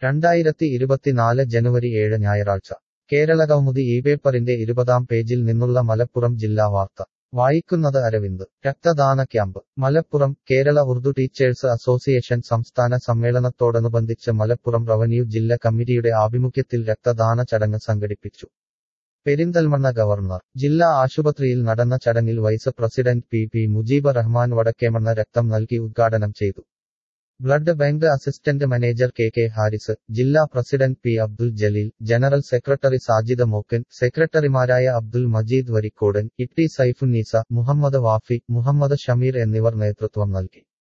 രണ്ടായിരത്തി ഇരുപത്തിനാല് ജനുവരി ഏഴ് ഞായറാഴ്ച കേരളകൗമുദി ഈ പേപ്പറിന്റെ ഇരുപതാം പേജിൽ നിന്നുള്ള മലപ്പുറം ജില്ലാ വാർത്ത വായിക്കുന്നത് അരവിന്ദ് രക്തദാന camp Malappuram Kerala Urdu teachers association സംസ്ഥാന സമ്മേളനത്തോടനുബന്ധിച്ച് മലപ്പുറം റവന്യൂ ജില്ലാ കമ്മിറ്റിയുടെ ആഭിമുഖ്യത്തിൽ രക്തദാന ചടങ്ങ് സംഘടിപ്പിച്ചു പെരിന്തൽമണ്ണ ഗവർണർ ജില്ലാ ആശുപത്രിയിൽ നടന്ന ചടങ്ങിൽ vice president P P Mujeeb Rahman Vadakkemanna രക്തം നൽകി ഉദ്ഘാടനം ചെയ്തു blood bank assistant manager K K Haris ജില്ലാ president P Abdul Jaleel general secretary Sajida Mokkan സെക്രട്ടറിമാരായ അബ്ദുൽ മജീദ് വരിക്കോടൻ ഇട്ടി സൈഫുന്നീസ മുഹമ്മദ് വാഫി മുഹമ്മദ് ഷമീർ എന്നിവർ നേതൃത്വം നൽകി